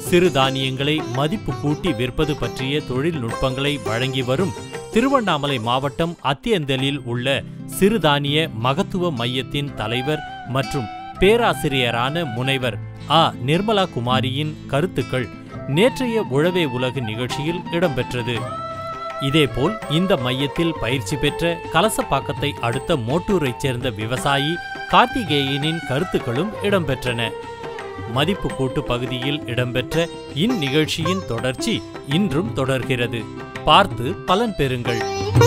சிறுதானியங்களை மதிப்பு கூட்டி விற்பது பற்றிய தொழில்நுட்பங்களை வழங்கி வரும் திருவண்ணாமலை மாவட்டம் அத்தியந்தலில் உள்ள சிறுதானிய மகத்துவ மையத்தின் தலைவர் மற்றும் பேராசிரியரான முனைவர் ஆ நிர்மலா குமாரியின் கருத்துக்கள் நேற்றைய உழவே உலகு நிகழ்ச்சியில் இடம்பெற்றது இதேபோல் இந்த மையத்தில் பயிற்சி பெற்ற கலசப்பாக்கத்தை அடுத்த மோட்டூரைச் சேர்ந்த விவசாயி கார்த்திகேயனின் கருத்துக்களும் இடம்பெற்றன மதிப்பு கூட்டு பகுதியில் இடம்பெற்ற இந்நிகழ்ச்சியின் தொடர்ச்சி இன்றும் தொடர்கிறது பார்த்து பலன் பெறுங்கள்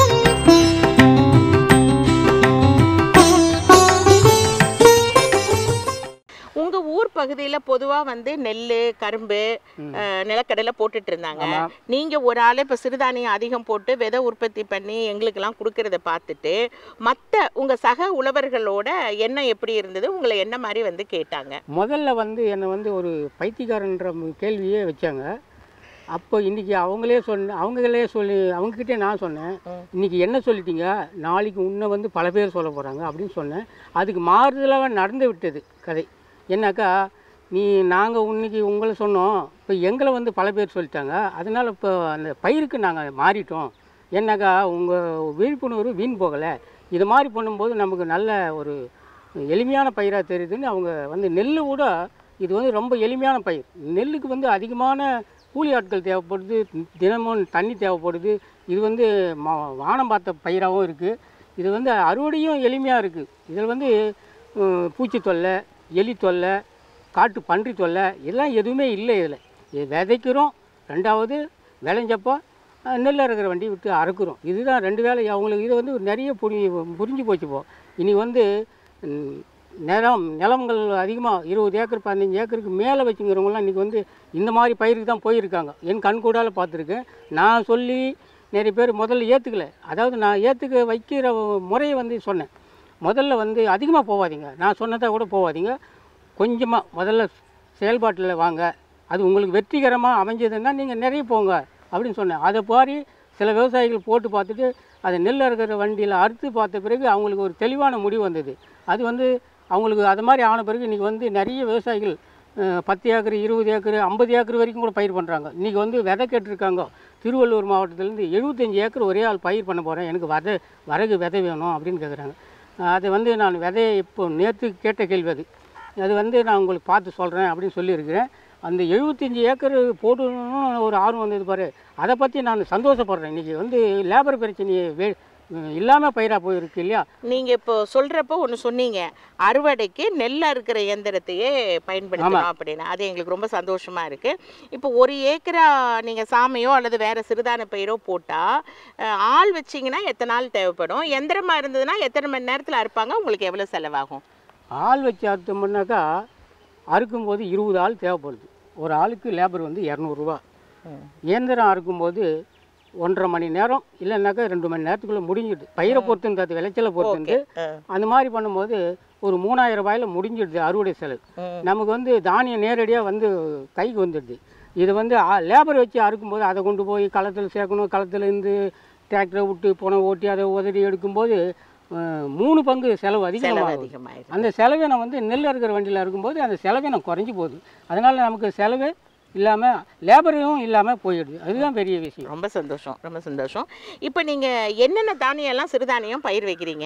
உங்க ஊர் பகுதியில பொதுவா வந்து நெல் கரும்பு அஹ், நிலக்கடலை போட்டுட்டு இருந்தாங்க ஆமா. நீங்க ஒரு ஆள் இப்ப சிறுதானியம் அதிகம் போட்டு விதை உற்பத்தி பண்ணி எங்களுக்கெல்லாம் கொடுக்கறத பார்த்துட்டு மத்த உங்க சக உழவர்களோட எண்ணம் எப்படி இருந்தது உங்களை என்ன மாதிரி வந்து கேட்டாங்க முதல்ல வந்து என்னை வந்து ஒரு பைத்தியக்காரன்ற மு- கேள்வியே வச்சாங்க அப்போ இன்னைக்கு அவங்களே சொன்ன அவங்களே சொல்லி அவங்கக்கிட்டே நான் சொன்னேன் இன்னைக்கு என்ன சொல்லிட்டீங்க நாளைக்கு உன்னை வந்து பல பேர் சொல்ல போகிறாங்க அப்படின்னு சொன்னேன் அதுக்கு மாறுதலாக நடந்து விட்டது கதை என்னக்கா நீ நாங்கள் இன்னைக்கு உங்களை சொன்னோம் இப்போ எங்களை வந்து பல பேர் சொல்லிட்டாங்க அதனால் இப்போ அந்த பயிருக்கு நாங்கள் மாறிட்டோம் என்னக்கா உங்கள் விழிப்புணர்வு வீண் போகலை இது மாதிரி பண்ணும்போது நமக்கு நல்ல ஒரு எளிமையான பயிராக தெரியுதுன்னு அவங்க வந்து நெல் கூட இது வந்து ரொம்ப எளிமையான பயிர் நெல்லுக்கு வந்து அதிகமான கூலி ஆட்கள் தேவைப்படுது தினமும் தண்ணி தேவைப்படுது இது வந்து மா- வானம் பார்த்த பயிராகவும் இருக்குது இது வந்து அறுவடையும் எளிமையாக இருக்குது இதில் வந்து உம், பூச்சி தொல்லை எலி தொல்லை காட்டு பன்றி தொல்லை இதெல்லாம் எதுவுமே இல்லை இதில் இது விதைக்கிறோம் ரெண்டாவது விளைஞ்சப்போ அஹ், நெல் அறுக்கிற வண்டி விட்டு அறுக்குறோம் இதுதான் ரெண்டு வேலை அவங்களுக்கு இது வந்து நிறைய புரி புரிஞ்சு போச்சு இப்போ இனி வந்து ம், நிலம் நிலங்கள் அதிகமாக இருபது ஏக்கர் பதினஞ்சு ஏக்கருக்கு மேலே வச்சுங்கிறவங்களாம் இன்றைக்கி வந்து இந்த மாதிரி பயிருக்கு தான் போயிருக்காங்க என் கண் கூடால பார்த்துருக்கேன் நான் சொல்லி நிறைய பேர் முதல்ல ஏற்றுக்கல அதாவது நான் ஏற்றுக்க வைக்கிற முறையை வந்து சொன்னேன் முதல்ல வந்து அதிகமாக போகாதீங்க நான் சொன்னதை கூட போகாதீங்க கொஞ்சமாக முதல்ல செயல்பாட்டில் வாங்க அது உங்களுக்கு வெற்றிகரமாக அமைஞ்சதுன்னா நீங்கள் நிறைய போங்க அப்படின்னு சொன்னேன் அதை பாரி சில விவசாயிகள் போட்டு பார்த்துட்டு அதை நெல் அறுக்கிற வண்டியில் அறுத்து பார்த்த பிறகு அவங்களுக்கு ஒரு தெளிவான முடிவு வந்தது அது வந்து அவங்களுக்கு அது மாதிரி ஆன பிறகு இன்றைக்கி வந்து நிறைய விவசாயிகள் அஹ், பத்து ஏக்கர் இருபது ஏக்கர் ஐம்பது ஏக்கர் வரைக்கும் கூட பயிர் பண்ணுறாங்க இன்றைக்கி வந்து விதை கேட்டிருக்காங்க திருவள்ளூர் மாவட்டத்திலேருந்து எழுபத்தஞ்சி ஏக்கர் ஒரே ஆள் பயிர் பண்ண போகிறேன் எனக்கு வத வரகு விதை வேணும் அப்படின்னு கேட்குறாங்க அதை வந்து நான் விதையை இப்போ நேற்று கேட்ட கேள்வி அது அது வந்து நான் உங்களுக்கு பார்த்து சொல்கிறேன் அப்படின்னு சொல்லியிருக்கிறேன் அந்த எழுபத்தஞ்சி ஏக்கர் போடணும்னு ஒரு ஆர்வம் வந்தது பாரு அதை பற்றி நான் சந்தோஷப்படுறேன் இன்றைக்கி வந்து லேபர் பிரச்சனையை வே இல்லாமல் பயிராக போயிருக்கு இல்லையா நீங்க இப்போ சொல்றப்போ ஒண்ணு சொன்னீங்க அறுவடைக்கு நெல் அறுக்கிற இயந்திரத்தையே பயன்படுத்தலாம் அப்படின்னு அது எங்களுக்கு ரொம்ப சந்தோஷமா இருக்கு இப்போ ஒரு ஏக்கரா நீங்க சாமையோ அல்லது வேற சிறுதான பயிரோ போட்டா அஹ், ஆள் வச்சீங்கன்னா எத்தனை நாள் தேவைப்படும் எந்திரமா இருந்ததுன்னா எத்தனை மணி நேரத்துல அறுப்பாங்க உங்களுக்கு எவ்வளவு செலவாகும் ஆள் வச்சு அறுத்தோம்னாக்கா அறுக்கும்போது இருபது ஆள் தேவைப்படுது ஒரு ஆளுக்கு லேபர் வந்து இரநூறுவா இயந்திரம் அறுக்கும்போது ஒன்றரை மணி நேரம் இல்லைன்னாக்கா ரெண்டு மணி நேரத்துக்குள்ளே முடிஞ்சிடுது பயிரை பொறுத்து அது விளைச்சலை பொறுத்து அந்த மாதிரி பண்ணும்போது ஒரு மூணாயிரம் ரூபாயில முடிஞ்சிடுது அறுவடை செலவு நமக்கு வந்து தானியம் நேரடியாக வந்து கைக்கு வந்துடுது இது வந்து லேபர் வச்சு அறுக்கும்போது அதை கொண்டு போய் களத்தில் சேர்க்கணும் களத்துல இருந்து டிராக்டரை விட்டு புனை ஓட்டி அதை உதறி எடுக்கும்போது அஹ், மூணு பங்கு செலவு செலவு அதிகமாகும் அதிகமாயிருக்கு அந்த செலவினம் வந்து நெல் அறுக்கிற வண்டியில் இருக்கும்போது அந்த செலவினம் குறைஞ்சி போகுது அதனால் நமக்கு செலவு இல்லாமல் லேபரும் இல்லாமல் போயிடுது அதுதான் பெரிய விஷயம் ரொம்ப சந்தோஷம் ரொம்ப சந்தோஷம் இப்போ நீங்க என்னென்ன தானியம் எல்லாம் சிறுதானியம் பயிர் வைக்கிறீங்க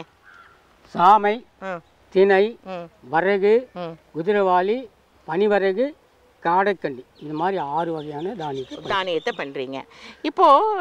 சாமை ம் திணை ம் வரகு ம் குதிரைவாளி பனிவரகு காடைக்கண்டி இது மாதிரி ஆறு வகையான தானியம் தானியத்தை பண்ணுறீங்க இப்போது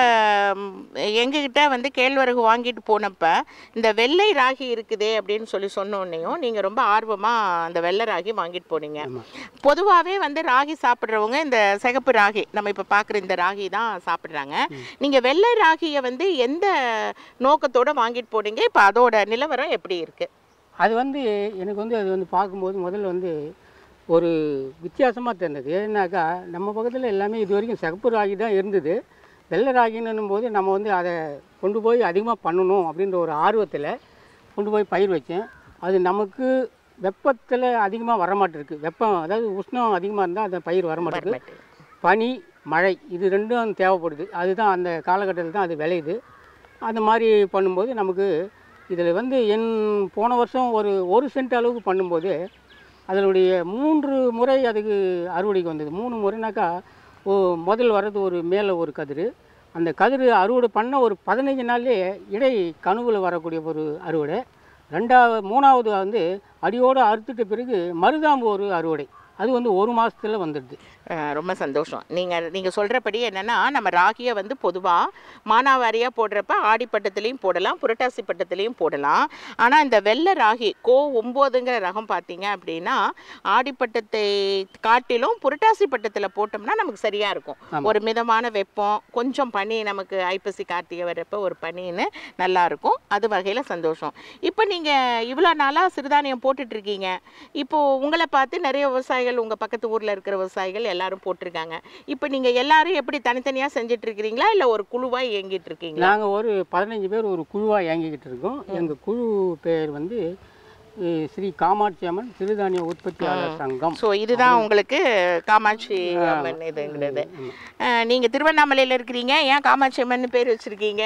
நீங்கள் எங்ககிட்ட வந்து கேழ்வரகு வாங்கிட்டு போனப்ப இந்த வெள்ளை ராகி இருக்குதே அப்படின்னு சொல்லி சொன்னோன்னையும் நீங்கள் ரொம்ப ஆர்வமாக அந்த வெள்ளை ராகி வாங்கிட்டு போனீங்க ஆமாம் பொதுவாகவே வந்து ராகி சாப்பிட்றவங்க இந்த சிகப்பு ராகி நம்ம இப்போ பார்க்குற இந்த ராகி தான் சாப்பிட்றாங்க நீங்கள் வெள்ளை ராகியை வந்து எந்த நோக்கத்தோட வாங்கிட்டு போனீங்க இப்போ அதோட நிலவரம் எப்படி இருக்குது அது வந்து எனக்கு வந்து அது வந்து பார்க்கும்போது முதல்ல வந்து ஒரு வித்தியாசமாக தெரிந்தது ஏன்னாக்கா நம்ம பக்கத்தில் எல்லாமே இது வரைக்கும் சிகப்பு ராகி தான் இருந்தது வெள்ளை ராகின்னும் போது நம்ம வந்து அதை கொண்டு போய் அதிகமாக பண்ணணும் அப்படின்ற ஒரு ஆர்வத்தில் கொண்டு போய் பயிர் வச்சேன் அது நமக்கு வெப்பத்தில் அதிகமாக வரமாட்டிருக்கு வெப்பம் அதாவது உஷ்ணம் அதிகமாக இருந்தால் அந்த பயிர் வரமாட்டேங்குது பனி மழை இது ரெண்டும் தேவைப்படுது அதுதான் அந்த காலகட்டத்தில் தான் அது விளையுது அந்த மாதிரி பண்ணும்போது நமக்கு இதில் வந்து என் போன வருஷம் ஒரு ஒரு சென்ட் அளவுக்கு பண்ணும்போது அதனுடைய மூன்று முறை அதுக்கு அறுவடைக்கு வந்தது மூணு முறைனாக்கா ஓ முதல் வர்றது ஒரு மேலே ஒரு கதிர் அந்த கதிர் அறுவடை பண்ண ஒரு பதினஞ்சு நாள்லேயே இடை கணுவில் வரக்கூடிய ஒரு அறுவடை ரெண்டாவது மூணாவது வந்து அடியோடு அறுத்துட்ட பிறகு மருதாம்பு ஒரு அறுவடை அது வந்து ஒரு மாசத்துல வந்துடுது அஹ் ரொம்ப சந்தோஷம் நீங்கள் நீங்கள் சொல்கிறபடி என்னென்னா நம்ம ராகியை வந்து பொதுவாக மானாவாரியாக போடுறப்ப ஆடிப்பட்டத்துலேயும் போடலாம் புரட்டாசி பட்டத்துலேயும் போடலாம் ஆனால் இந்த வெள்ளை ராகி கோ ஒம்போதுங்கிற ரகம் பார்த்தீங்க அப்படின்னா ஆடிப்பட்டத்தை காட்டிலும் புரட்டாசி பட்டத்தில் போட்டோம்னா நமக்கு சரியாக இருக்கும் ஆமா. ஒரு மிதமான வெப்பம் கொஞ்சம் பனி நமக்கு ஐப்பசி கார்த்திகை வரப்ப ஒரு பனின்னு நல்லா இருக்கும் அது வகையில் சந்தோஷம் இப்போ நீங்கள் இவ்வளோ நாளாக சிறுதானியம் போட்டுட்டு இருக்கீங்க இப்போ உங்களை பார்த்து நிறைய விவசாயிகள் உங்கள் பக்கத்து ஊரில் இருக்கிற விவசாயிகள் எல்லாரும் போட்டிருக்காங்க இப்போ நீங்கள் எல்லாரும் எப்படி தனித்தனியாக செஞ்சுட்டு இருக்கிறீங்களா இல்லை ஒரு குழுவாக இயங்கிட்டு இருக்கீங்களா நாங்க ஒரு பதினஞ்சு பேர் ஒரு குழுவா இயங்கிக்கிட்டு இருக்கோம் எங்க குழு பேர் வந்து அஹ், ஸ்ரீ காமாட்சி அம்மன் சிறுதானிய உற்பத்தியாளர் சங்கம் ஸோ இதுதான் உங்களுக்கு காமாட்சி அம்மன் இதுங்கிறது அஹ், நீங்க திருவண்ணாமலையில் இருக்கிறீங்க ஏன் காமாட்சி அம்மன் பேர் வச்சிருக்கீங்க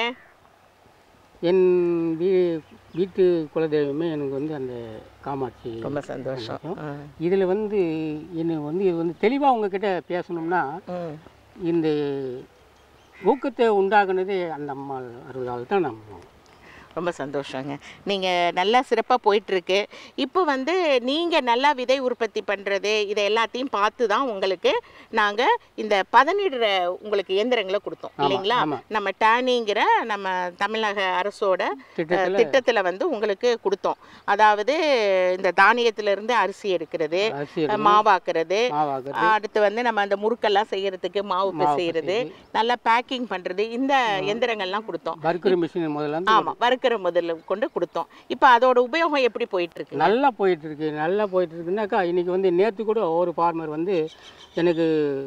என் வீ வீட்டு குலதெய்வமே எனக்கு வந்து அந்த காமாட்சி ரொம்ப சந்தோஷம் ம். இதில் வந்து என்ன வந்து இது வந்து தெளிவாக உங்ககிட்ட பேசணும்னா ம். இந்த ஊக்கத்தை உண்டாக்குனதே அந்த அம்மா அறுபதாவது தான் நம்ம ரொம்ப சந்தோஷங்க நீங்கள் நல்லா சிறப்பாக போயிட்டுருக்கு இப்போ வந்து நீங்கள் நல்லா விதை உற்பத்தி பண்ணுறது இதை எல்லாத்தையும் பார்த்து தான் உங்களுக்கு நாங்கள் இந்த பதனிடுற உங்களுக்கு இயந்திரங்களை கொடுத்தோம் இல்லைங்களா ஆமா. நம்ம டேனிங்கிற நம்ம தமிழக அரசோட திட்டத்தில் திட்டத்தில் வந்து உங்களுக்கு கொடுத்தோம் அதாவது இந்த தானியத்திலிருந்து அரிசி எடுக்கிறது அரிசி எடுக்கணும், மாவாக்குறது மாவாக்குறது அடுத்து வந்து நம்ம அந்த முறுக்கெல்லாம் செய்யறதுக்கு மாவு பிசைகிறது நல்லா பேக்கிங் பண்ணுறது இந்த எந்திரங்கள்லாம் கொடுத்தோம் வறுக்கிற மிஷின் முதல்ல வந்து ஆமா வறுக்கிற முதல்ல கொண்டு கொடுத்தோம் இப்போ அதோட உபயோகம் எப்படி போயிட்டு இருக்கு நல்லா போயிட்டு இருக்கு நல்லா போயிட்டு இருக்குனாக்கா இன்னைக்கு வந்து நேற்று கூட ஒரு ஃபார்மர் வந்து எனக்கு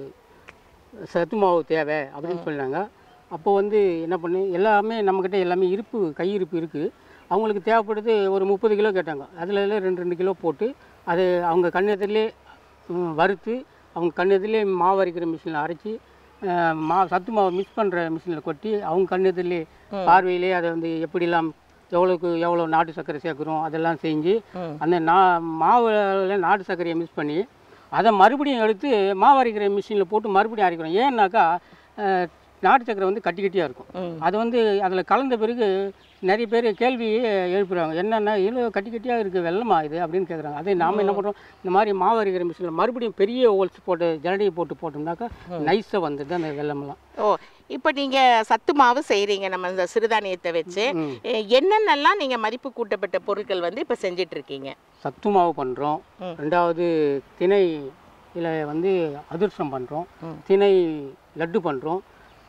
சத்து மாவு தேவை அப்படின்னு சொன்னாங்க அப்போ வந்து என்ன பண்ணு எல்லாமே நம்மக்கிட்ட எல்லாமே இருப்பு கையிருப்பு இருக்குது அவங்களுக்கு தேவைப்படுது ஒரு முப்பது கிலோ கேட்டாங்க அதில் எல்லாம் ரெண்டு ரெண்டு கிலோ போட்டு அது அவங்க கண்ணெதிரிலே ம், வறுத்து அவங்க கண்ணெதிரிலே மாவு அரைக்கிற மிஷினில் அரைச்சி அஹ், மா சத்து மாவு மிக்ஸ் பண்ணுற மிஷினில் கொட்டி அவங்க கண்ணெதிரிலே பார்வையிலே அதை வந்து எப்படிலாம் எவ்வளோக்கு எவ்வளோ நாட்டு சர்க்கரை சேர்க்குறோம் அதெல்லாம் செஞ்சு ம். அந்த நா மாவில் நாட்டு சர்க்கரையை மிக்ஸ் பண்ணி அதை மறுபடியும் எடுத்து மாவு அரைக்கிற மிஷினில் போட்டு மறுபடியும் அரைக்கிறோம் ஏன்னாக்கா அஹ், நாட்டு சர்க்கரை வந்து கட்டி கட்டியாக இருக்கும் ம். அது வந்து அதில் கலந்த பிறகு நிறைய பேர் கேள்வி எழுப்புறாங்க என்னென்னா இவ்வளோ கட்டி கட்டியாக இருக்குது வெள்ளமா இது அப்படின்னு கேட்குறாங்க அதே நாம் என்ன பண்ணுறோம் இந்த மாதிரி மாவு அரைக்கிற மிஷினில் மறுபடியும் பெரிய ஹோல்ஸ் போட்டு ஜனடியை போட்டு போட்டோம்னாக்கா நைஸாக வந்துடுது அந்த வெள்ளமெல்லாம் ஓ இப்போ நீங்க சத்து மாவு செய்றீங்க நம்ம இந்த சிறுதானியத்தை வச்சு ம். எ- என்னென்னலாம் நீங்க மதிப்பு கூட்டப்பட்ட பொருட்கள் வந்து இப்போ செஞ்சிட்டு இருக்கீங்க சத்து மாவு பண்ணுறோம் ம். ரெண்டாவது திணை இதில் வந்து அதிர்சம் பண்ணுறோம் ம். திணை லட்டு பண்ணுறோம்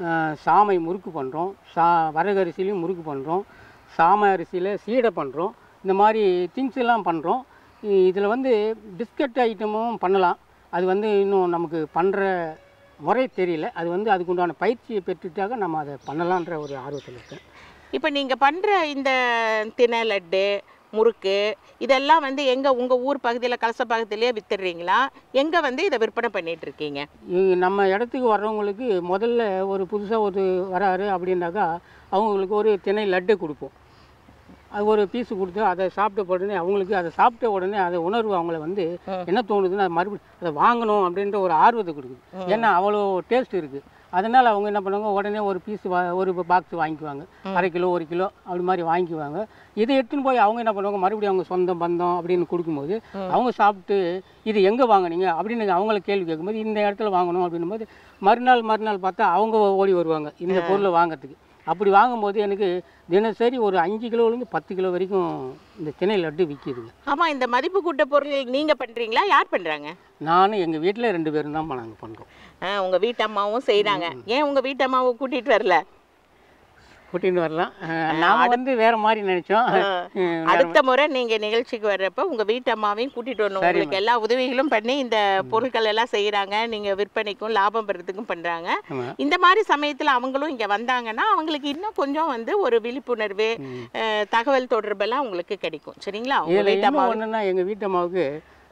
சாமை முறுக்கு பண்ணுறோம் சா வரகரிசிலையும் முறுக்கு பண்ணுறோம் சாமை அரிசியில் சீடை பண்ணுறோம் இந்த மாதிரி திங்ஸ் எல்லாம் பண்ணுறோம் இதில் வந்து பிஸ்கட் ஐட்டமும் பண்ணலாம் அது வந்து இன்னும் நமக்கு பண்ணுற முறை தெரியல அது வந்து அதுக்கு உண்டான பயிற்சியை பெற்றுட்டாக நம்ம அதை பண்ணலான்ற ஒரு ஆர்வத்தில் இருக்கேன் இப்போ நீங்க பண்ற இந்த தினை லட்டு முறுக்கு இதெல்லாம் வந்து எங்க உங்க ஊர் பகுதியில கலச பகுதியிலேயே வித்துடுறீங்களா எங்க வந்து இதை விற்பனை பண்ணிட்டு இருக்கீங்க இ- நம்ம இடத்துக்கு வர்றவங்களுக்கு முதல்ல ஒரு புதுசாக ஒரு வராரு அப்படின்னாக்கா அவங்களுக்கு ஒரு திணை லட்டு கொடுப்போம் அது ஒரு பீஸ் கொடுத்து அதை சாப்பிட்ட உடனே அவங்களுக்கு அதை சாப்பிட்ட உடனே அதை உணர்வு அவங்கள வந்து ம். என்ன தோணுதுன்னா மறுபடியும் அதை வாங்கணும் அப்படின்ற ஒரு ஆர்வத்தை கொடுக்குது ஏன்னா அவ்வளோ டேஸ்ட் இருக்குது அதனால் அவங்க என்ன பண்ணுவாங்க உடனே ஒரு பீஸ் வா ஒரு பாக்ஸ் வாங்கிக்குவாங்க அரை கிலோ ஒரு கிலோ அப்படி மாதிரி வாங்கிக்குவாங்க இதை எடுத்துன்னு போய் அவங்க என்ன பண்ணுவாங்க மறுபடியும் அவங்க சொந்தம் பந்தம் அப்படின்னு கொடுக்கும்போது அவங்க சாப்பிட்டு இது எங்கே வாங்குனீங்க அப்படின்னு அவங்கள கேள்வி கேட்கும்போது இந்த இடத்துல வாங்கணும் அப்படின்னும் போது மறுநாள் மறுநாள் பார்த்தா அவங்க ஓடி வருவாங்க இந்த பொருளை வாங்குறதுக்கு அப்படி வாங்கும்போது எனக்கு தினசரி ஒரு அஞ்சு கிலோலேருந்து பத்து கிலோ வரைக்கும் இந்த திணை லட்டு விற்கிதுங்க ஆமா இந்த மதிப்பு கூட்ட பொருள் நீங்க பண்றீங்களா யார் பண்றாங்க நானும் எங்கள் வீட்டில் ரெண்டு பேரும் தான் நாங்கள் பண்ணுறோம் ஆ, உங்க வீட்டு அம்மாவும் செய்றாங்க ஏன் உங்க வீட்டு அம்மாவை கூட்டிட்டு வரல கூட்டின்னு வரலாம் நாம் வந்து வேறு மாதிரி நினச்சோம் அடுத்த முறை நீங்க நிகழ்ச்சிக்கு வர்றப்ப உங்க வீட்டு அம்மாவையும் கூட்டிட்டு வரணும் உங்களுக்கு எல்லா உதவிகளும் பண்ணி இந்த பொருட்கள் எல்லாம் செய்றாங்க நீங்க விற்பனைக்கும் லாபம் பெறதுக்கும் பண்றாங்க ஆமாம் இந்த மாதிரி சமயத்துல அவங்களும் இங்க வந்தாங்கன்னா அவங்களுக்கு இன்னும் கொஞ்சம் வந்து ஒரு விழிப்புணர்வு அஹ், தகவல் தொடர்பெல்லாம் உங்களுக்கு கிடைக்கும் சரிங்களா உங்க இதில் வீட்டு இன்னும் ஒன்றுன்னா எங்கள் வீட்டு அம்மாவுக்கு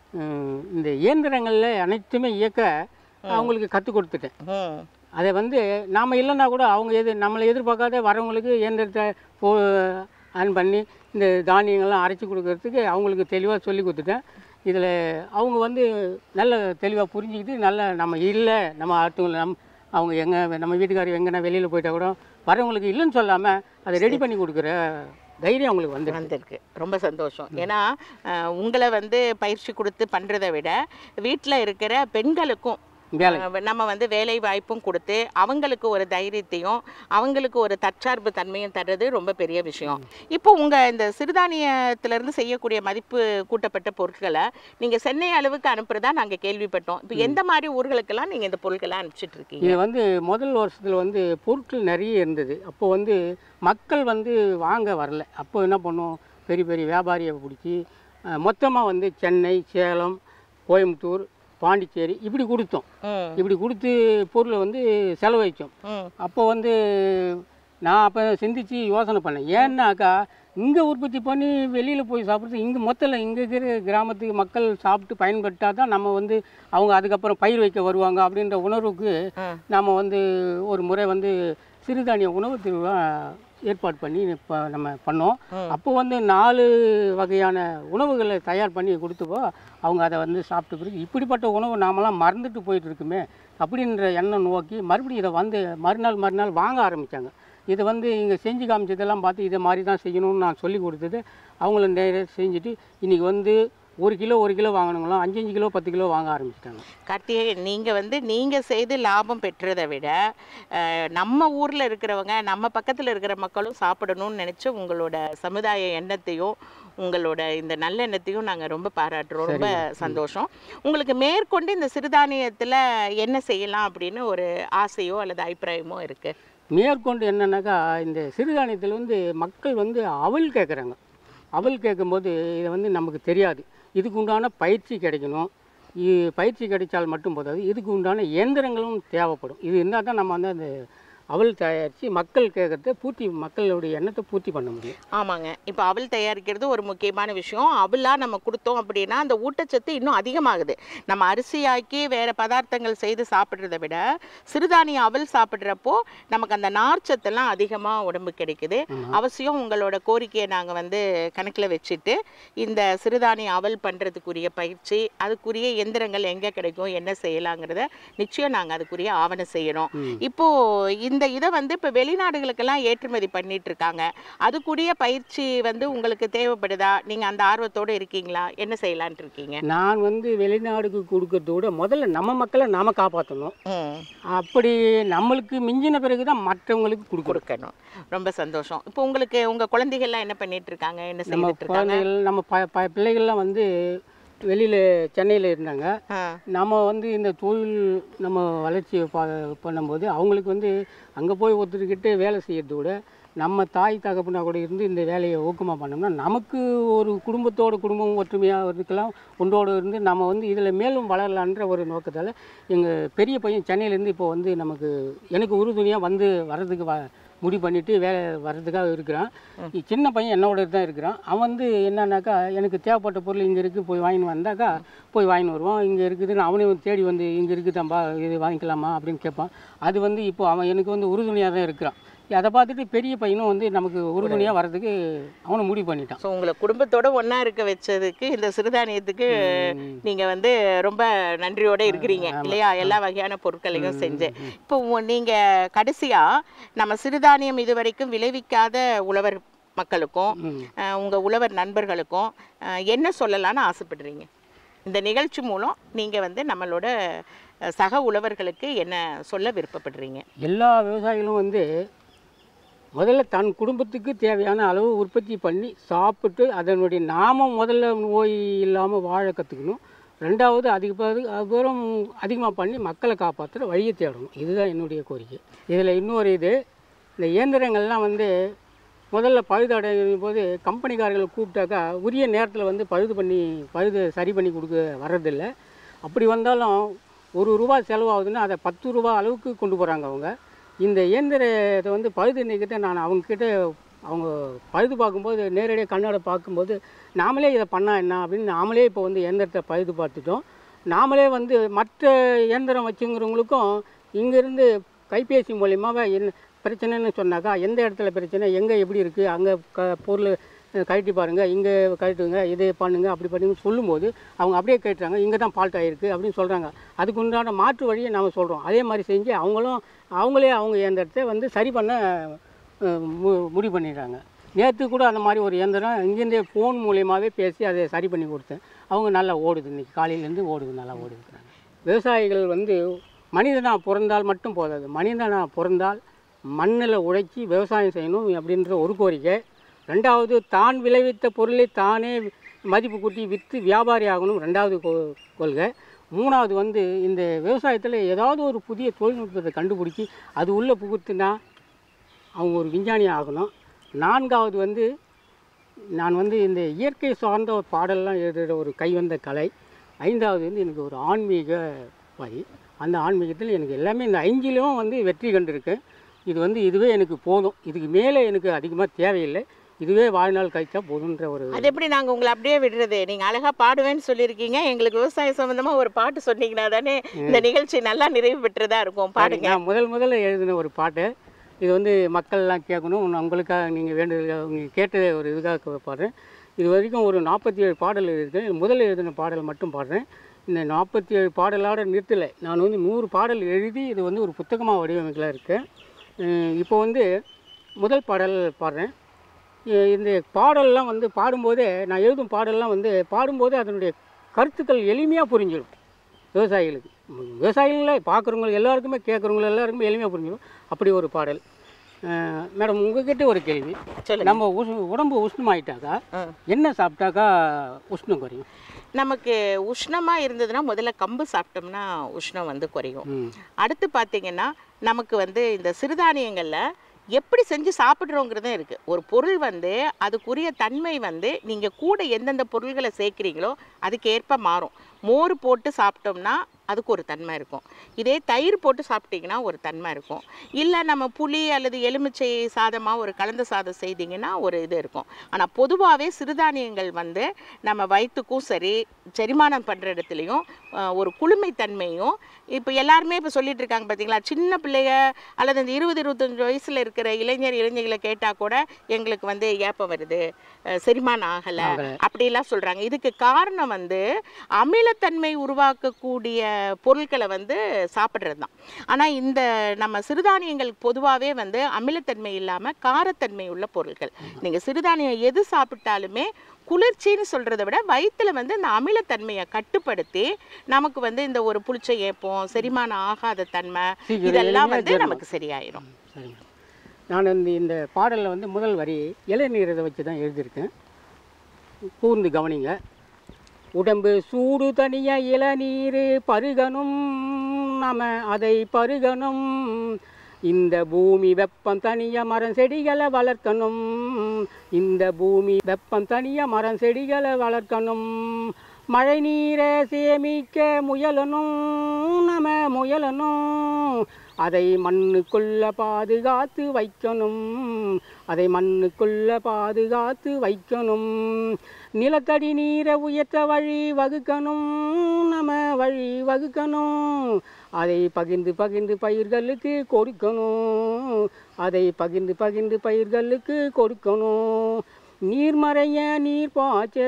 ம், இந்த இயந்திரங்களில் அனைத்துமே இயக்க அவங்களுக்கு கற்றுக் கொடுத்துட்டேன் ம் அதை வந்து நாம் இல்லைன்னா கூட அவங்க எது நம்மளை எதிர்பார்க்காத வரவங்களுக்கு இயந்திரத்தை போ ஆன் பண்ணி இந்த தானியங்கள்லாம் அரைச்சி கொடுக்கறதுக்கு அவங்களுக்கு தெளிவாக சொல்லி கொடுத்துட்டேன் இதில் அவங்க வந்து நல்ல தெளிவாக புரிஞ்சுக்கிட்டு நல்ல நம்ம இல்லை நம்ம அடுத்தவங்க நம் அவங்க எங்கே நம்ம வீட்டுக்காரர் எங்கன்னா வெளியில் போயிட்டா கூட வரவங்களுக்கு இல்லைன்னு சொல்லாமல் அதை ரெடி பண்ணி கொடுக்குற தைரியம் அவங்களுக்கு வந்து வந்திருக்கு ரொம்ப சந்தோஷம் ஏன்னா அஹ், உங்களை வந்து பயிற்சி கொடுத்து பண்றதை விட வீட்டில் இருக்கிற பெண்களுக்கும் வேலை அஹ், நம்ம வந்து வேலை வாய்ப்பும் கொடுத்து அவங்களுக்கு ஒரு தைரியத்தையும் அவங்களுக்கு ஒரு தற்சார்பு தன்மையும் தர்றது ரொம்ப பெரிய விஷயம் இப்போ உங்க இந்த சிறுதானியத்திலிருந்து செய்யக்கூடிய மதிப்பு கூட்டப்பட்ட பொருட்களை நீங்க சென்னை அளவுக்கு அனுப்புறதா நாங்க கேள்விப்பட்டோம் இப்போ எந்த மாதிரி ஊர்களுக்கெல்லாம் நீங்க இந்த பொருட்களை அனுப்பிச்சிட்டு இருக்கீங்க இது வந்து முதல் வருஷத்தில் வந்து பொருட்கள் நிறைய இருந்தது அப்போ வந்து மக்கள் வந்து வாங்க வரல அப்போ என்ன பண்ணோம் பெரிய பெரிய வியாபாரியை பிடிச்சி மொத்தமாக வந்து சென்னை சேலம் கோயம்புத்தூர் பாண்டிச்சேரி இப்படி கொடுத்தோம் ம் இப்படி கொடுத்து பொருளை வந்து செலவழித்தோம் ம் அப்போ வந்து நான் அப்போ சிந்திச்சு யோசனை பண்ணேன் ஏன்னாக்கா இங்கே உற்பத்தி பண்ணி வெளியில் போய் சாப்பிட்றது இங்கே மொத்தத்தில் இங்கே இருக்கிற கிராமத்துக்கு மக்கள் சாப்பிட்டு பயன்பட்டால் தான் நம்ம வந்து அவங்க அதுக்கப்புறம் பயிர் வைக்க வருவாங்க அப்படின்ற உணர்வுக்கு ம். நாம் வந்து ஒரு முறை வந்து சிறுதானிய உணவு திருவிழா ஏற்பாடு பண்ணி இப்போ நம்ம பண்ணோம் ம். அப்போ வந்து நாலு வகையான உணவுகளை தயார் பண்ணி கொடுத்தப்போ அவங்க அதை வந்து சாப்பிட்ட பிறகு இப்படிப்பட்ட உணவு நாமெல்லாம் மறந்துட்டு போயிட்டு இருக்குமே அப்படின்ற எண்ணம் நோக்கி மறுபடியும் இதை வந்து மறுநாள் மறுநாள் வாங்க ஆரம்பித்தாங்க இதை வந்து இங்கே செஞ்சு காமிச்சதெல்லாம் பார்த்து இதை மாதிரி தான் செய்யணும்னு நான் சொல்லி கொடுத்தது அவங்களும் நேராக செஞ்சுட்டு இன்றைக்கி வந்து ஒரு கிலோ ஒரு கிலோ வாங்கினவங்களாம் அஞ்சு அஞ்சு கிலோ பத்து கிலோ வாங்க ஆரம்பிச்சிட்டாங்க கார்த்திகேயன் நீங்கள் வந்து நீங்கள் செய்து லாபம் பெற்றதை விட அஹ், நம்ம ஊரில் இருக்கிறவங்க நம்ம பக்கத்தில் இருக்கிற மக்களும் சாப்பிடணும்னு நினச்சி உங்களோட சமுதாய எண்ணத்தையும் உங்களோட இந்த நல்ல எண்ணத்தையும் நாங்கள் ரொம்ப பாராட்டுறோம் ரொம்ப சந்தோஷம் உங்களுக்கு மேற்கொண்டு இந்த சிறுதானியத்தில் என்ன செய்யலாம் அப்படின்னு ஒரு ஆசையோ அல்லது அபிப்பிராயமோ இருக்குது மேற்கொண்டு என்னன்னாக்கா இந்த சிறுதானியத்தில் வந்து மக்கள் வந்து அவல் கேட்குறாங்க அவல் கேட்கும்போது இதை வந்து நமக்கு தெரியாது இதுக்கு உண்டான பயிற்சி கிடைக்கணும் இ- பயிற்சி கிடைச்சால் மட்டும் போதாது இதுக்கு உண்டான இயந்திரங்களும் தேவைப்படும் இது இருந்தால் தான் நம்ம வந்து அந்த அவல் தயாரித்து மக்கள் கேட்குறத பூர்த்தி மக்களுடைய எண்ணத்தை பூர்த்தி பண்ண முடியும் ஆமாங்க இப்போ அவல் தயாரிக்கிறது ஒரு முக்கியமான விஷயம் அவலாக நம்ம கொடுத்தோம் அப்படின்னா அந்த ஊட்டச்சத்து இன்னும் அதிகமாகுது நம்ம அரிசியாக்கி வேற பதார்த்தங்கள் செய்து சாப்பிட்றத விட சிறுதானிய அவல் சாப்பிட்றப்போ நமக்கு அந்த நார்ச்சத்தெல்லாம் அதிகமாக உடம்பு கிடைக்குது அவசியம் உங்களோட கோரிக்கையை நாங்கள் வந்து கணக்கில் வச்சுட்டு இந்த சிறுதானிய அவல் பண்ணுறதுக்குரிய பயிற்சி அதுக்குரிய எந்திரங்கள் எங்கே கிடைக்கும் என்ன செய்யலாங்கிறத நிச்சயம் நாங்கள் அதுக்குரிய ஆவணம் செய்யணும் இப்போ இந்த இதை வந்து இப்போ வெளிநாடுகளுக்கெல்லாம் ஏற்றுமதி பண்ணிட்டு இருக்காங்க அதுக்குரிய பயிற்சி வந்து உங்களுக்கு தேவைப்படுதா நீங்க அந்த ஆர்வத்தோட இருக்கீங்களா என்ன செய்யலான்ட்டு இருக்கீங்க நான் வந்து வெளிநாடுக்கு கொடுக்கறத விட முதல்ல நம்ம மக்களை நாம காப்பாற்றணும் ம் அப்படி நம்மளுக்கு மிஞ்சின பிறகு தான் மற்றவங்களுக்கு கொடுக்கணும் கொடுக்கணும் ரொம்ப சந்தோஷம் இப்போ உங்களுக்கு உங்க குழந்தைகள்லாம் என்ன பண்ணிட்டு இருக்காங்க என்ன நம்ம செய்துட்டு இருக்காங்க குழந்தைகள் நம்ம ப ப- பிள்ளைகள்லாம் வந்து வெளியில் சென்னையில் இருந்தாங்க ஆ, நம்ம வந்து இந்த தொழில் நம்ம வளர்ச்சி ப பண்ணும்போது அவங்களுக்கு வந்து அங்கே போய் ஒருத்தர்கிட்ட வேலை செய்யறத விட நம்ம தாய் தகப்பனா கூட இருந்து இந்த வேலையை ஊக்கமாக பண்ணோம்னா நமக்கு ஒரு குடும்பத்தோட குடும்பம் ஒற்றுமையாக இருக்கலாம் ஒன்றோடு இருந்து நம்ம வந்து இதில் மேலும் வளரலான்ற ஒரு நோக்கத்தால் எங்கள் பெரிய பையன் சென்னையிலேருந்து இப்போ வந்து நமக்கு எனக்கு உறுதுணையாக வந்து வர்றதுக்கு வ முடிவு பண்ணிட்டு வேலை வர்றதுக்காக இருக்கிறான் இ- சின்ன பையன் என்னோட தான் இருக்கிறான் அவன் வந்து என்னன்னாக்கா எனக்கு தேவைப்பட்ட பொருள் இங்கே இருக்குது போய் வாங்கின்னு வந்தாக்கா போய் வாங்கின்னு வருவான் இங்கே இருக்குதுன்னு அவனையும் தேடி வந்து இங்கே இருக்குதாம்பா இது வாங்கிக்கலாமா அப்படின்னு கேட்பான் அது வந்து இப்போ அவன் எனக்கு வந்து உறுதுணையாக தான் இருக்கிறான் அதை பார்த்துட்டு பெரிய பையனும் வந்து நமக்கு உறுதுணையாக வர்றதுக்கு அவனும் முடிவு பண்ணிட்டான் ஸோ உங்களை குடும்பத்தோட ஒண்ணா இருக்க வச்சதுக்கு இந்த சிறுதானியத்துக்கு நீங்க வந்து ரொம்ப நன்றியோட இருக்கிறீங்க இல்லையா எல்லா வகையான பொருட்களையும் செஞ்சு இப்போ உ- நீங்க கடைசியா நம்ம சிறுதானியம் இதுவரைக்கும் விளைவிக்காத உழவர் மக்களுக்கும் ம். அஹ், உங்க உழவர் நண்பர்களுக்கும் அஹ், என்ன சொல்லலாம்னு ஆசைப்படுறீங்க இந்த நிகழ்ச்சி மூலம் நீங்க வந்து நம்மளோட அஹ், சக உழவர்களுக்கு என்ன சொல்ல விருப்பப்படுறீங்க எல்லா விவசாயிகளும் வந்து முதல்ல தன் குடும்பத்துக்கு தேவையான அளவு உற்பத்தி பண்ணி சாப்பிட்டு அதனுடைய நாமம் முதல்ல நோய் இல்லாமல் வாழ கற்றுக்கணும் ரெண்டாவது அதிக அப்புறம் அதிகமாக பண்ணி மக்களை காப்பாற்றுற வழியை தேடணும் இதுதான் என்னுடைய கோரிக்கை இதில் இன்னொரு இது இந்த இயந்திரங்கள்லாம் வந்து முதல்ல பழுது அடையும் போது கம்பெனிக்காரர்களை கூப்பிட்டாக்கா உரிய நேரத்தில் வந்து பழுது பண்ணி பழுது சரி பண்ணி கொடுக்க வர்றதில்ல அப்படி வந்தாலும் ஒரு ரூபா செலவாகுதுன்னா அதை பத்து ரூபா அளவுக்கு கொண்டு போகிறாங்க அவங்க இந்த இயந்திரத்தை வந்து பழுது நீக்கிட்ட நான் அவங்கக்கிட்ட அவங்க பழுது பார்க்கும்போது நேரடியாக கண்ணோட பார்க்கும்போது நாமளே இதை பண்ணா என்ன அப்படின்னு நாமளே இப்போ வந்து இயந்திரத்தை பழுது பார்த்துட்டோம் நாமளே வந்து மற்ற இயந்திரம் வச்சுங்கிறவங்களுக்கும் இங்கேருந்து கைபேசி மூலியமாக என்ன பிரச்சனைன்னு சொன்னாக்கா எந்த இடத்துல பிரச்சனை எங்கே எப்படி இருக்குது அங்கே க பொருள் அஹ் கழட்டி பாருங்கள் இங்கே கழட்டுங்க இதை பண்ணுங்க அப்படி பண்ணுங்க சொல்லும்போது அவங்க அப்படியே கேட்டுறாங்க இங்கே தான் ஃபால்ட் ஆகிருக்கு அப்படின்னு சொல்கிறாங்க அதுக்கு உண்டான மாற்று வழியை நாம் சொல்கிறோம் அதே மாதிரி செஞ்சு அவங்களும் அவங்களே அவங்க இயந்திரத்தை வந்து சரி பண்ண அஹ், மு முடிவு பண்ணிடுறாங்க நேற்று கூட அந்த மாதிரி ஒரு இயந்திரம் இங்கேருந்தே ஃபோன் மூலியமாகவே பேசி அதை சரி பண்ணி கொடுத்தேன் அவங்க நல்லா ஓடுது இன்றைக்கி காலையிலேருந்து ஓடுது நல்லா ஓடுதுங்கிறாங்க விவசாயிகள் வந்து மனிதனாக பிறந்தால் மட்டும் போதாது மனிதனாக பிறந்தால் மண்ணில் உழைச்சி விவசாயம் செய்யணும் அப்படின்ற ஒரு கோரிக்கை ரெண்டாவது தான் விளைவித்த பொருளை தானே மதிப்பு கூட்டி விற்று வியாபாரி ஆகணும் ரெண்டாவது கொ- கொள்கை மூணாவது வந்து இந்த விவசாயத்தில் ஏதாவது ஒரு புதிய தொழில்நுட்பத்தை கண்டுபிடிச்சி அது உள்ளே புகுத்துனா அவங்க ஒரு விஞ்ஞானி ஆகணும் நான்காவது வந்து நான் வந்து இந்த இயற்கை சார்ந்த ஒரு பாடல்லாம் எழுதுகிற ஒரு கைவந்த கலை ஐந்தாவது வந்து எனக்கு ஒரு ஆன்மீக வழி அந்த ஆன்மீகத்தில் எனக்கு எல்லாமே இந்த ஐந்திலும் வந்து வெற்றி கண்டிருக்கேன் இது வந்து இதுவே எனக்கு போதும் இதுக்கு மேலே எனக்கு அதிகமாக தேவையில்லை இதுவே வாழ்நாள் கழிச்சா போதுன்ற ஒரு அது எப்படி நாங்க உங்களை அப்படியே விடுறது நீங்க அழகா பாடுவேன்னு சொல்லியிருக்கீங்க எங்களுக்கு விவசாயம் சம்பந்தமா ஒரு பாட்டு சொன்னீங்கன்னா தானே இந்த நிகழ்ச்சி நல்லா நிறைவு பெற்றதா இருக்கும் பாடுங்க நான் முதல் முதல்ல எழுதின ஒரு பாட்டு இது வந்து மக்கள்லாம் கேட்கணும் உன்னை உங்களுக்காக நீங்கள் வேண்டுதலுக்காக நீங்கள் கேட்ட ஒரு இதுக்காக பாடுறேன் இது வரைக்கும் ஒரு நாற்பத்தி ஏழு பாடல் இருக்குது முதல்ல எழுதின பாடல் மட்டும் பாடுறேன் இந்த நாற்பத்தி ஏழு பாடலோட நிறுத்தலை நான் வந்து நூறு பாடல் எழுதி இது வந்து ஒரு புத்தகமாக வடிவமைக்கல இருக்கேன் அஹ் இப்போ வந்து முதல் பாடல் பாடுறேன் அஹ் இந்த பாடல்லாம் வந்து பாடும்போதே நான் எழுதும் பாடல்லாம் வந்து பாடும்போது அதனுடைய கருத்துக்கள் எளிமையாக புரிஞ்சிடும் விவசாயிகளுக்கு ம், விவசாயிகளே பார்க்குறவங்க எல்லாருக்குமே கேட்குறவங்க எல்லாருக்குமே எளிமையாக புரிஞ்சிடும் அப்படி ஒரு பாடல் அஹ் மேடம் உங்ககிட்ட ஒரு கேள்வி சொல்லுங்க நம்ம உஷ் உடம்பு உஷ்ணமாயிட்டாக்கா ஆ. என்ன சாப்பிட்டாக்கா உஷ்ணம் குறையும் நமக்கு உஷ்ணமா இருந்ததுன்னா முதல்ல கம்பு சாப்பிட்டோம்னா உஷ்ணம் வந்து குறையும் ம் அடுத்து பார்த்தீங்கன்னா நமக்கு வந்து இந்த சிறுதானியங்களில் எப்படி செஞ்சு சாப்பிட்றோங்கிறதும் இருக்குது ஒரு பொருள் வந்து அதுக்குரிய தன்மை வந்து நீங்கள் கூட எந்தெந்த பொருள்களை சேர்க்குறீங்களோ அதுக்கு ஏற்ப மாறும் மோர் போட்டு சாப்பிட்டோம்னா அதுக்கு ஒரு தன்மை இருக்கும் இதே தயிர் போட்டு சாப்பிட்டீங்கன்னா ஒரு தன்மை இருக்கும் இல்லை நம்ம புளி அல்லது எலுமிச்சை சாதமாக ஒரு கலந்த சாதம் செய்தீங்கன்னா ஒரு இது இருக்கும் ஆனால் பொதுவாகவே சிறுதானியங்கள் வந்து நம்ம வயிற்றுக்கும் சரி செரிமானம் பண்ணுற இடத்துலையும் அஹ், ஒரு குளுமைத்தன்மையும் இப்போ எல்லாருமே இப்போ சொல்லிட்டு இருக்காங்க பார்த்தீங்களா சின்ன பிள்ளைங்க அல்லது இந்த இருபது இருபத்தஞ்சு வயசில் இருக்கிற இளைஞர் இளைஞர்களை கேட்டால் கூட எங்களுக்கு வந்து ஏப்பம் வருது அஹ், செரிமானம் ஆகலை ஆகலை. அப்படிலாம் சொல்கிறாங்க இதுக்கு காரணம் வந்து அமிலத்தன்மை உருவாக்கக்கூடிய பொருட்களை வந்து சாப்பிட்றது தான் ஆனால் இந்த நம்ம சிறுதானியங்கள் பொதுவாகவே வந்து அமிலத்தன்மை இல்லாமல் காரத்தன்மை உள்ள பொருட்கள் நீங்கள் சிறுதானியம் எது சாப்பிட்டாலுமே குளிர்ச்சின்னு சொல்கிறத விட வயிற்றுல வந்து இந்த அமிலத்தன்மையை கட்டுப்படுத்தி நமக்கு வந்து இந்த ஒரு புளிச்ச ஏப்பம் செரிமானம் ஆகாத தன்மை சீக்கிரம் இதெல்லாம் எளிமையா வந்து ஜீரணம். நமக்கு சரியாயிரும் சரி மேடம் நான் இந்த இந்த பாடலில் வந்து முதல் வரி இளநீர் இதை வச்சு தான் எழுதியிருக்கேன் கூர்ந்து கவனிங்க உடம்பு சூடு தனிய இளநீர் பருகணும் நாம அதை பருகணும் இந்த பூமி வெப்பம் தனிய மரம் செடிகளை வளர்க்கணும் இந்த பூமி வெப்பம் தனிய மரம் செடிகளை வளர்க்கணும் மழை நீரை சேமிக்க முயலணும் நம்ம முயலணும் அதை மண்ணுக்குள்ள பாதுகாத்து வைக்கணும் அதை மண்ணுக்குள்ள பாதுகாத்து வைக்கணும் நிலத்தடி நீரை உயர்த்த வழி வகுக்கணும் நம்ம வழி வகுக்கணும் அதை பகிர்ந்து பகிர்ந்து பயிர்களுக்கு கொடுக்கணும் அதை பகிர்ந்து பகிர்ந்து பயிர்களுக்கு கொடுக்கணும் நீர்மறைய நீர் பாய்ச்ச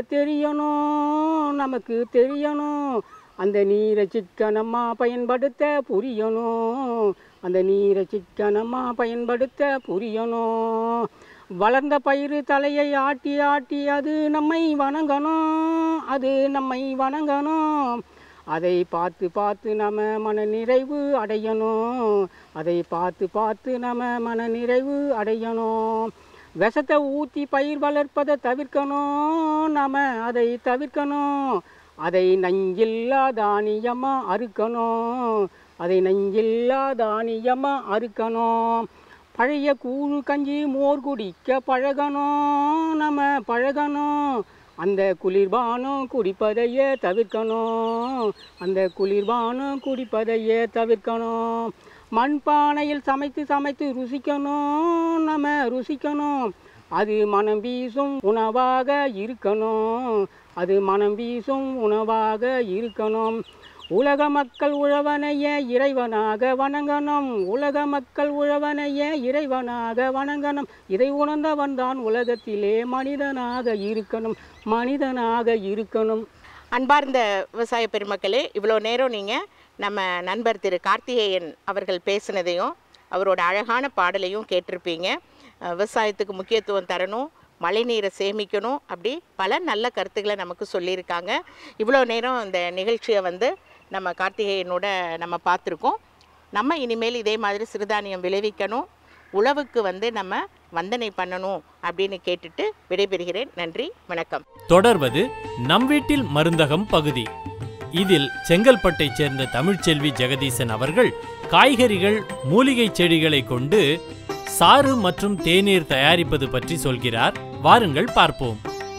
தெரியணும் நமக்கு தெரியணும் அந்த நீரை சிக்கனமாக பயன்படுத்த புரியணும் அந்த நீரை சிக்கனமாக பயன்படுத்த புரியணும் வளர்ந்த பயிறு தலையை ஆட்டி ஆட்டி அது நம்மை வணங்கணும் அது நம்மை வணங்கணும் அதை பார்த்து பார்த்து நம்ம மன நிறைவு அடையணும் அதை பார்த்து பார்த்து நம்ம மன நிறைவு அடையணும் விஷத்தை ஊற்றி பயிர் வளர்ப்பதை தவிர்க்கணும் நாம அதை தவிர்க்கணும் அதை நஞ்சில்லா தானியமாக அறுக்கணும் அதை நஞ்சில்லா தானியமாக அறுக்கணும் பழைய கூழ் கஞ்சி மோர் குடிக்க பழகணும் நம்ம பழகணும் அந்த குளிர்பானம் குடிப்பதையே தவிர்க்கணும் அந்த குளிர்பானம் குடிப்பதையே தவிர்க்கணும் மண்பானையில் சமைத்து சமைத்து ருசிக்கணும் நம்ம ருசிக்கணும் அது மனம் வீசும் உணவாக இருக்கணும் அது மனம் வீசும் உணவாக இருக்கணும் உலக மக்கள் உழவனைய இறைவனாக வணங்கணும் உலக மக்கள் உழவனைய இறைவனாக வணங்கணும் இதை உணர்ந்தவன் தான் உலகத்திலே மனிதனாக இருக்கணும் மனிதனாக இருக்கணும் அன்பார்ந்த விவசாய பெருமக்களே இவ்வளோ நேரம் நீங்கள் நம்ம நண்பர் திரு கார்த்திகேயன் அவர்கள் பேசினதையும் அவரோட அழகான பாடலையும் கேட்டிருப்பீங்க அஹ் விவசாயத்துக்கு முக்கியத்துவம் தரணும் மழைநீரை சேமிக்கணும் அப்படி பல நல்ல கருத்துக்களை நமக்கு சொல்லியிருக்காங்க இவ்வளோ நேரம் இந்த நிகழ்ச்சியை வந்து நம்ம கார்த்திகேயனோட நம்ம பார்த்துருக்கோம் நம்ம இனிமேல் இதே மாதிரி சிறுதானியம் விளைவிக்கணும் உழவுக்கு வந்து நம்ம வந்தனை பண்ணணும் அப்படின்னு கேட்டுட்டு விடைபெறுகிறேன் நன்றி வணக்கம் தொடர்வது நம் வீட்டில் மருந்தகம் பகுதி இதில் செங்கல்பட்டைச் சேர்ந்த தமிழ்ச்செல்வி ஜெகதீசன் அவர்கள் காய்கறிகள் மூலிகை செடிகளை கொண்டு சாறு மற்றும் தேநீர் தயாரிப்பது பற்றி சொல்கிறார் வாருங்கள் பார்ப்போம்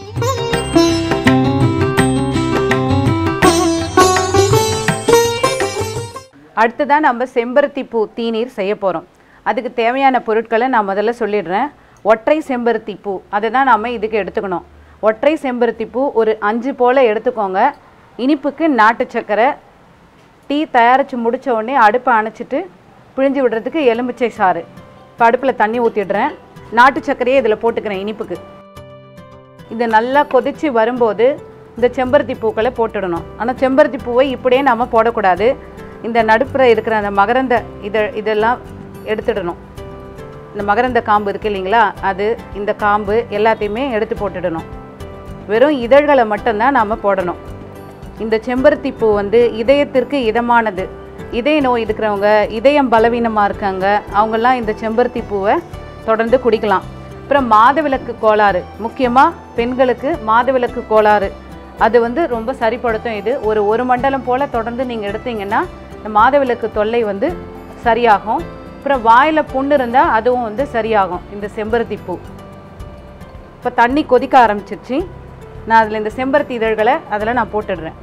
அடுத்ததான் நம்ம செம்பருத்தி பூ தீநீர் செய்ய போகிறோம் அதுக்கு தேவையான பொருட்களை நான் முதல்ல சொல்லிடுறேன் ஒற்றை செம்பருத்தி பூ அதை தான் நம்ம இதுக்கு எடுத்துக்கணும் ஒற்றை செம்பருத்தி பூ ஒரு அஞ்சு போல் எடுத்துக்கோங்க இனிப்புக்கு நாட்டு சர்க்கரை டீ தயாரித்து முடிச்ச உடனே அடுப்பை அணைச்சிட்டு பிழிஞ்சு விடுறதுக்கு எலுமிச்சை சாறு இப்போ அடுப்பில் தண்ணி ஊற்றிடுறேன் நாட்டு சர்க்கரையே இதில் போட்டுக்கிறேன் இனிப்புக்கு இது நல்லா கொதிச்சு வரும்போது இந்த செம்பருத்தி பூக்களை போட்டுடணும் ஆனால் செம்பருத்தி பூவை இப்படியே நம்ம போடக்கூடாது இந்த நடுப்புற இருக்கிற அந்த மகரந்த இதை இதெல்லாம் எடுத்துடணும் இந்த மகரந்த காம்பு இருக்கு இல்லைங்களா அது இந்த காம்பு எல்லாத்தையுமே எடுத்து போட்டுடணும் வெறும் இதழ்களை மட்டும்தான் நாம் போடணும் இந்த செம்பருத்தி பூ வந்து இதயத்திற்கு இதமானது இதய நோய் இருக்கிறவங்க இதயம் பலவீனமாக இருக்காங்க அவங்கெல்லாம் இந்த செம்பருத்தி பூவை தொடர்ந்து குடிக்கலாம் அப்புறம் மாதவிலக்கு கோளாறு முக்கியமாக பெண்களுக்கு மாதவிலக்கு கோளாறு அது வந்து ரொம்ப சரிப்படுத்தும் இது ஒரு ஒரு மண்டலம் போல் தொடர்ந்து நீங்கள் எடுத்தீங்கன்னா இந்த மாதவிலக்கு தொல்லை வந்து சரியாகும் அப்புறம் வாயில் புண்ணு இருந்தால் அதுவும் வந்து சரியாகும் இந்த செம்பருத்தி பூ இப்போ தண்ணி கொதிக்க ஆரம்பிச்சிருச்சு நான் அதில் இந்த செம்பருத்தி இதழ்களை அதில் நான் போட்டுடுறேன்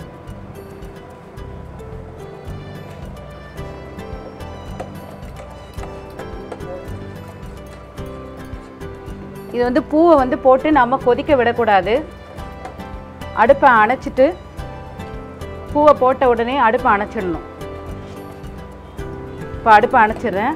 இது வந்து பூவை வந்து போட்டு நம்ம கொதிக்க விடக்கூடாது அடுப்பை அணைச்சிட்டு பூவை போட்ட உடனே அடுப்பை அணைச்சிடணும் இப்போ அடுப்பை அணைச்சிடுறேன்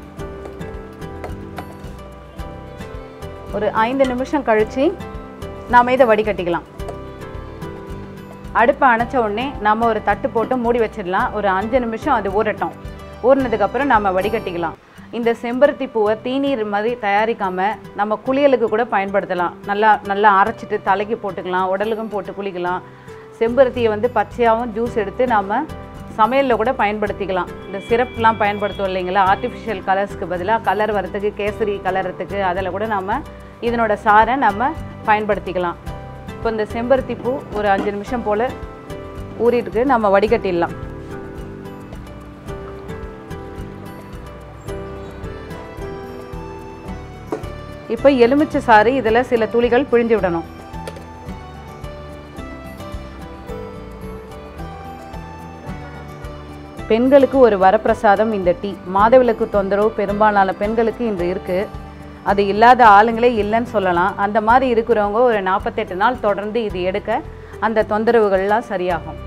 ஒரு ஐந்து நிமிஷம் கழித்து நாம் இதை வடிகட்டிக்கலாம் அடுப்பை அணைச்ச உடனே நம்ம ஒரு தட்டு போட்டு மூடி வச்சிடலாம் ஒரு அஞ்சு நிமிஷம் அது ஊறட்டும் ஊறினதுக்கப்புறம் நம்ம வடிகட்டிக்கலாம் இந்த செம்பருத்தி பூவை தீநீர் மாதிரி தயாரிக்காமல் நம்ம குளியலுக்கு கூட பயன்படுத்தலாம் நல்லா நல்லா அரைச்சிட்டு தலைக்கு போட்டுக்கலாம் உடலுக்கும் போட்டு குளிக்கலாம் செம்பருத்தியை வந்து பச்சையாகவும் ஜூஸ் எடுத்து நாம் சமையலில் கூட பயன்படுத்திக்கலாம் இந்த சிரப்லாம் பயன்படுத்துவோம் இல்லைங்களா ஆர்டிஃபிஷியல் கலர்ஸ்க்கு பதிலாக கலர் வரத்துக்கு கேசரி கலர்றதுக்கு அதில் கூட நம்ம இதனோட சாரை நம்ம பயன்படுத்திக்கலாம் இப்போ இந்த செம்பருத்தி பூ ஒரு அஞ்சு நிமிஷம் போல் ஊறிட்டுருக்கு நம்ம வடிகட்டிடலாம் இப்போ எலுமிச்சை சாறு இதில் சில துளிகள் பிழிஞ்சு விடணும் பெண்களுக்கு ஒரு வரப்பிரசாதம் இந்த டீ மாதவிலக்கு தொந்தரவு பெரும்பாலான பெண்களுக்கு இன்று இருக்குது அது இல்லாத ஆளுங்களே இல்லைன்னு சொல்லலாம் அந்த மாதிரி இருக்கிறவங்க ஒரு நாற்பத்தெட்டு நாள் தொடர்ந்து இது எடுக்க அந்த தொந்தரவுகள்லாம் சரியாகும்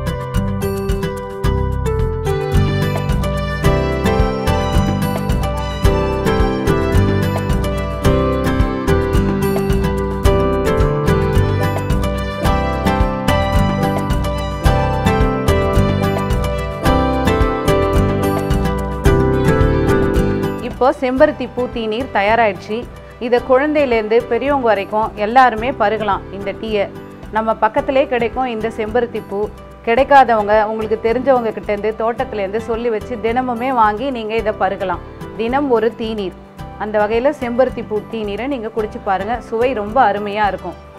இப்போ செம்பருத்தி பூ தீநீர் தயாராயிடுச்சு இதை குழந்தையிலேருந்து பெரியவங்க வரைக்கும் எல்லாருமே பருகலாம் இந்த டீயை நம்ம பக்கத்திலே கிடைக்கும் இந்த செம்பருத்தி பூ கிடைக்காதவங்க உங்களுக்கு தெரிஞ்சவங்க கிட்டேருந்து தோட்டத்துலேருந்து சொல்லி வச்சு தினமுமே வாங்கி நீங்கள் இதை பருகலாம் தினம் ஒரு தீநீர் அந்த வகையில் செம்பருத்தி பூ தீநீரை நீங்கள் குடிச்சு பாருங்கள் சுவை ரொம்ப அருமையாக இருக்கும்